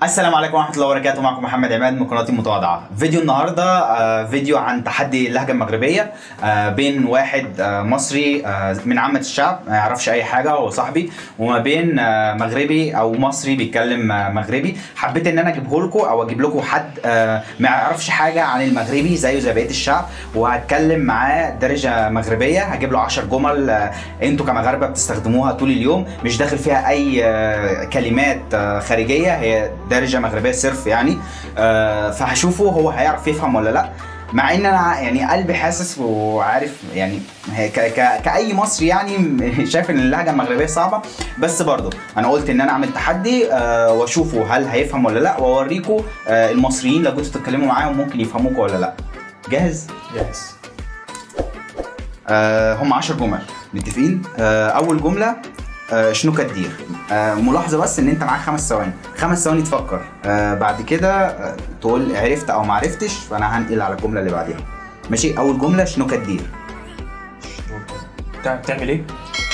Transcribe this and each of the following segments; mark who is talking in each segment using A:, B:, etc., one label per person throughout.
A: السلام عليكم ورحمه الله وبركاته معكم محمد عماد من قناتي المتواضعه فيديو النهارده آه، فيديو عن تحدي اللهجه المغربيه آه، بين واحد آه، مصري آه، من عامه الشعب ما يعرفش اي حاجه هو صاحبي وما بين آه، مغربي او مصري بيتكلم آه، مغربي حبيت ان انا اجيبه لكم او اجيب لكم حد آه، ما يعرفش حاجه عن المغربي زيه زي بقيه الشعب وهتكلم معاه درجه مغربيه هجيب له 10 جمل آه، انتوا كمغاربه بتستخدموها طول اليوم مش داخل فيها اي آه، كلمات آه، خارجيه هي دارجه مغربيه صرف يعني آه، فهشوفه هو هيعرف يفهم ولا لا مع ان انا يعني قلبي حاسس وعارف يعني هي ك ك كاي مصري يعني شايف ان اللهجه المغربيه صعبه بس برضه انا قلت ان انا اعمل تحدي آه، واشوفه هل هيفهم ولا لا واوريكم آه، المصريين لو جيتوا تتكلموا معاهم ممكن يفهموكوا ولا لا جاهز
B: يس
A: آه، هم 10 جمل متفقين آه، اول جمله آه، شنو كدير آه، ملاحظه بس ان انت معاك خمس ثواني خمس ثواني تفكر آه، بعد كده آه، تقول عرفت او ما عرفتش فانا هنقل على الجمله اللي بعديها ماشي اول جمله شنو كدير
B: شنو كده؟ بتع- بتعمل ايه؟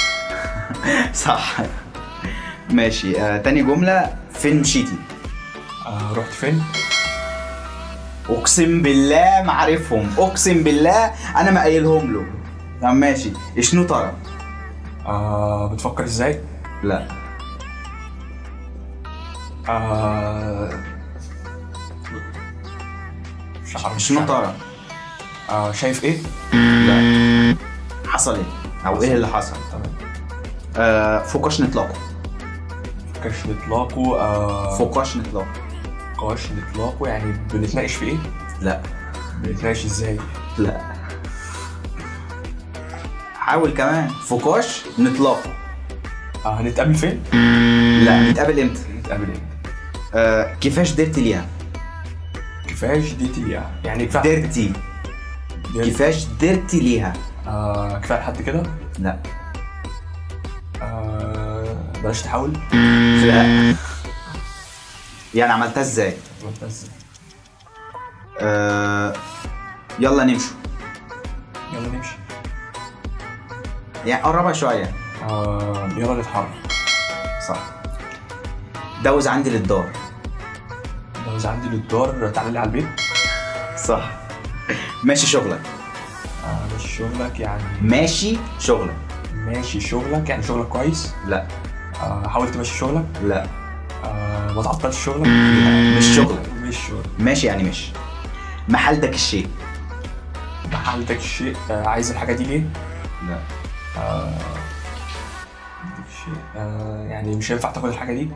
A: صح ماشي آه، تاني جمله فين مشيتي
B: آه رحت فين؟
A: اقسم بالله ما عارفهم اقسم بالله انا ما قايلهم له طب ماشي شنو ترى
B: آه بتفكر ازاي؟
A: لا
B: آه مش عارف مش
A: شنو
B: عارف.
A: ترى
B: آه شايف ايه؟
A: لا حصل ايه او ايه اللي حصل
B: تمام
A: آه فوقاش نطلقه
B: فكرش نطلاقه آه
A: فوقاش نطلقه
B: فكرش نطلاقه يعني بنتناقش في ايه؟
A: لا
B: بنتناقش ازاي؟
A: لا حاول كمان فوقاش نطلقه
B: آه هنتقابل فين؟
A: لا نتقابل امتى
B: نتقابل ايه؟
A: آه كيفاش درت ليها
B: كفاية ديتي يعني يعني كفاية
A: درتي
B: ديت-
A: كيفاش درتي ليها
B: آه كفاية لحد كده؟
A: لا
B: آه بلاش تحاول
A: لا يعني عملتها ازاي
B: عملتها ازاي؟
A: آه يلا نمشوا
B: يلا نمشي
A: يعني قربها شويه
B: آه يلا نتحرك
A: صح دوز عندي للدار
B: لو إذا عندي للدار تعالى لي على البيت
A: صح ماشي شغلك
B: آه ماشي شغلك يعني
A: ماشي شغلك
B: ماشي شغلك يعني شغلك كويس
A: لا
B: آه حاول تمشي شغلك
A: لا
B: آه ما تعطلش شغلك
A: مش شغلك
B: مش شغل
A: ماشي يعني مش محلتك الشيء
B: محلتك الشيء آه عايز الحاجة دي ليه؟
A: لا
B: آه محلتك الشيء آه يعني مش هينفع تاخد الحاجة دي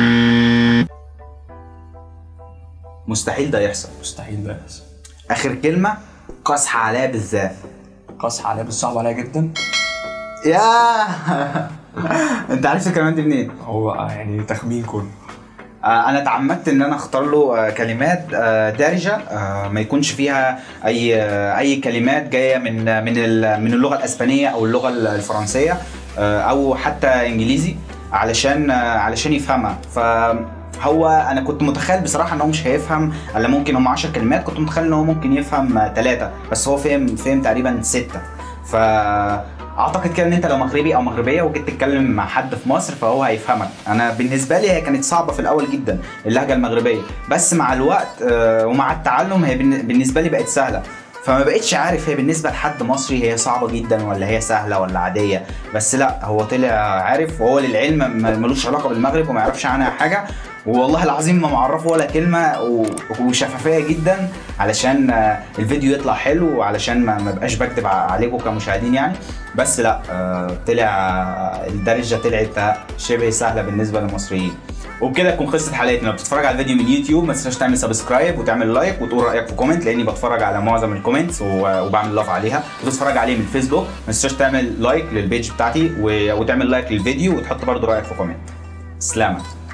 A: مستحيل ده يحصل
B: مستحيل ده يحصل
A: اخر كلمه قصح عليها بالذات
B: قصح عليا بس صعب عليا جدا
A: يا انت عرفت الكلمات دي منين
B: هو آه يعني تخمين كله
A: آه، انا اتعمدت ان انا اختار له آه، كلمات آه، دارجه آه، ما يكونش فيها اي آه، اي كلمات جايه من آه، من ال- من اللغه الاسبانيه او اللغه الفرنسيه آه، او حتى انجليزي علشان آه، علشان يفهمها فهو انا كنت متخيل بصراحه ان هو مش هيفهم الا ممكن هم 10 كلمات كنت متخيل ان هو ممكن يفهم ثلاثه بس هو فهم فهم تقريبا سته ف اعتقد كده ان انت لو مغربي او مغربيه وجيت تتكلم مع حد في مصر فهو هيفهمك انا بالنسبه لي هي كانت صعبه في الاول جدا اللهجه المغربيه بس مع الوقت آه، ومع التعلم هي بالن- بالنسبه لي بقت سهله فما بقتش عارف هي بالنسبه لحد مصري هي صعبه جدا ولا هي سهله ولا عاديه بس لا هو طلع عارف وهو للعلم ما- ملوش علاقه بالمغرب وما يعرفش عنها حاجه والله العظيم ما معرفه ولا كلمه و- وشفافيه جدا علشان آه، الفيديو يطلع حلو وعلشان ما ما بقاش بكتب ع- عليكم كمشاهدين يعني بس لا آه، طلع آه، الدرجه طلعت شبه سهله بالنسبه للمصريين وبكده تكون خلصت حلقتنا لو بتتفرج على الفيديو من يوتيوب ما تنساش تعمل سبسكرايب وتعمل لايك وتقول رايك في كومنت لاني بتفرج على معظم الكومنتس و- وبعمل لاف عليها وتتفرج عليه من فيسبوك ما تنساش تعمل لايك للبيج بتاعتي و- وتعمل لايك للفيديو وتحط برضو رايك في كومنت سلامة